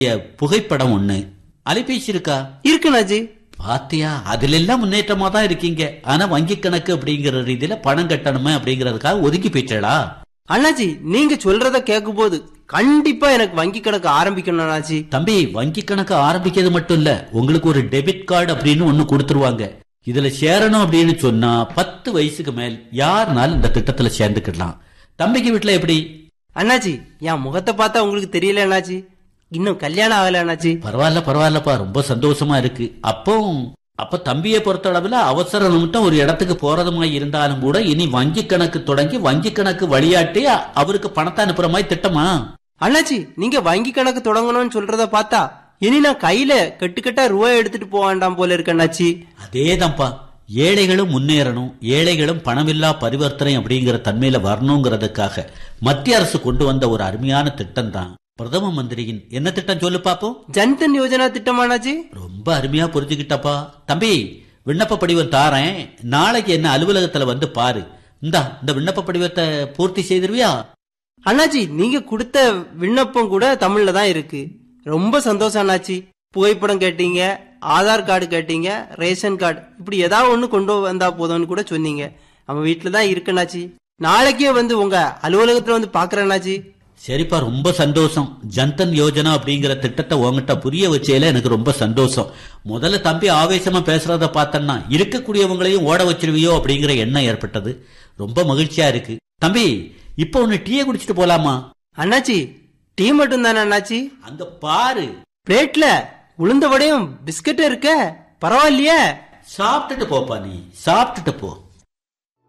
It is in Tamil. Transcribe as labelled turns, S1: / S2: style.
S1: புகைப்படம் ஒண்ணு அலைபேசி இருக்கா
S2: இருக்கு அண்ணாச்சி
S1: பாத்தியா அதுல எல்லாம் முன்னேற்றமா தான் இருக்கீங்க ஆனா வங்கி கணக்கு அப்படிங்கிற ரீதியில பணம் கட்டணுமே அப்படிங்கறதுக்காக ஒதுக்கி போயிட்டா
S2: அண்ணாச்சி நீங்க சொல்றத கேட்கும் போது கண்டிப்பா எனக்கு வங்கி கணக்கு ஆரம்பிக்கணும் அண்ணாச்சி
S1: தம்பி வங்கி கணக்கு ஆரம்பிக்கிறது மட்டும் இல்ல உங்களுக்கு ஒரு டெபிட் கார்டு அப்படின்னு ஒண்ணு கொடுத்துருவாங்க இதுல சேரணும் அப்படின்னு சொன்னா பத்து வயசுக்கு மேல் யாருனாலும் இந்த திட்டத்துல சேர்ந்துக்கிடலாம் தம்பிக்கு வீட்டுல எப்படி
S2: அண்ணாச்சி என் முகத்தை பார்த்தா உங்களுக்கு தெரியல அண்ணாச்சி இன்னும் கல்யாணம் ஆகல அண்ணாச்சி
S1: பரவாயில்ல பரவாயில்லப்பா ரொம்ப சந்தோஷமா இருக்கு அப்போ அப்ப தம்பியை பொறுத்த அளவுல அவசர நிமிட்டம் ஒரு இடத்துக்கு போறதுமா இருந்தாலும் கூட இனி வங்கி கணக்கு தொடங்கி வங்கி கணக்கு வழியாட்டி அ- அவருக்கு பணத்தை அனுப்புற மாதிரி திட்டமா
S2: அண்ணாச்சி நீங்க வங்கி கணக்கு தொடங்கணும்னு சொல்றத பார்த்தா இனி நான் கையில கட்டுக்கட்டா ரூபாய் எடுத்துட்டு போக வேண்டாம் போல இருக்கு அண்ணாச்சி
S1: அதேதான்ப்பா ஏழைகளும் முன்னேறணும் ஏழைகளும் பணமில்லா பரிவர்த்தனை அப்படிங்கிற தன்மையில வரணுங்கிறதுக்காக மத்திய அரசு கொண்டு வந்த ஒரு அருமையான திட்டம் தான் பிரதம மந்திரியின் என்ன திட்டம் சொல்லு பாப்போம்
S2: ஜன்தன் யோஜனா திட்டம் அண்ணாச்சி
S1: ரொம்ப அருமையா புரிஞ்சுக்கிட்டப்பா தம்பி விண்ணப்ப படிவம் தாரேன் நாளைக்கு என்ன அலுவலகத்துல வந்து பாரு இந்தா இந்த விண்ணப்ப படிவத்தை பூர்த்தி செய்திருவியா
S2: அண்ணாச்சி நீங்க கொடுத்த விண்ணப்பம் கூட தமிழ்ல தான் இருக்கு ரொம்ப சந்தோஷம் அண்ணாச்சி புகைப்படம் கேட்டீங்க ஆதார் கார்டு கேட்டீங்க ரேஷன் கார்டு இப்படி ஏதாவது ஒண்ணு கொண்டு வந்தா போதும்னு கூட சொன்னீங்க நம்ம வீட்டுல தான் இருக்கு அண்ணாச்சி நாளைக்கே வந்து உங்க அலுவலகத்துல வந்து பாக்குறேன் அண்ணாச்சி
S1: சரிப்பா ரொம்ப சந்தோஷம் ஜன்தன் யோஜனா அப்படிங்கிற திட்டத்தை உங்ககிட்ட புரிய வச்சேல எனக்கு ரொம்ப சந்தோஷம் முதல்ல தம்பி ஆவேசமா பேசுறத பார்த்தேன்னா இருக்கக்கூடியவங்களையும் ஓட வச்சிருவியோ அப்படிங்கிற எண்ணம் ஏற்பட்டது ரொம்ப மகிழ்ச்சியா இருக்கு தம்பி இப்போ ஒன்னு டீயை குடிச்சிட்டு போலாமா
S2: அண்ணாச்சி டீ மட்டும் தானே அண்ணாச்சி
S1: அங்க பாரு
S2: பிளேட்ல உளுந்த வடையும் பிஸ்கட்டும் இருக்க பரவாயில்லையே
S1: சாப்பிட்டுட்டு போப்பா நீ சாப்பிட்டுட்டு போ